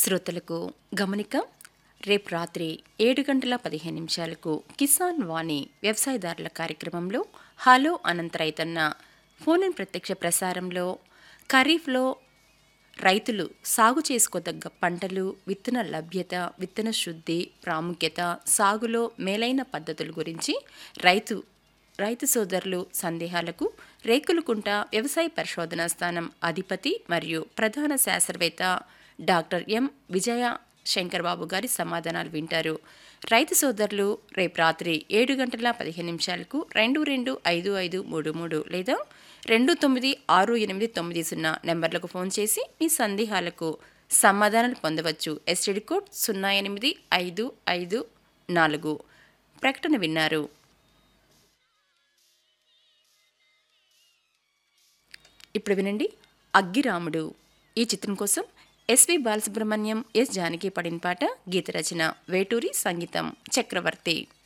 శ్రోతలకు గమనిక రేపు రాత్రి ఏడు గంటల పదిహేను నిమిషాలకు కిసాన్ వాణి వ్యవసాయదారుల కార్యక్రమంలో హలో అనంత రైతన్న ఫోన్ ఇన్ ప్రత్యక్ష ప్రసారంలో ఖరీఫ్లో రైతులు సాగు చేసుకోదగ్గ పంటలు విత్తన లభ్యత విత్తన శుద్ధి ప్రాముఖ్యత సాగులో మేలైన పద్ధతుల గురించి రైతు రైతు సోదరులు సందేహాలకు రేకులకుంట వ్యవసాయ పరిశోధనా స్థానం అధిపతి మరియు ప్రధాన శాస్త్రవేత్త డాక్టర్ ఎం విజయ శంకర్ బాబు గారి సమాధానాలు వింటారు రైతు సోదరులు రేపు రాత్రి ఏడు గంటల పదిహేను నిమిషాలకు రెండు రెండు ఐదు ఐదు మూడు మూడు లేదా రెండు తొమ్మిది ఆరు ఎనిమిది తొమ్మిది సున్నా నెంబర్లకు ఫోన్ చేసి మీ సందేహాలకు సమాధానాలు పొందవచ్చు ఎస్టీడీ కోడ్ సున్నా ఎనిమిది ఐదు ఐదు నాలుగు ప్రకటన విన్నారు ఇప్పుడు వినండి అగ్గిరాముడు ఈ చిత్రం కోసం ఎస్వి బాలసుబ్రహ్మణ్యం ఎస్ జానకి పడిన పాట గీత రచన వేటూరి సంగీతం చక్రవర్తి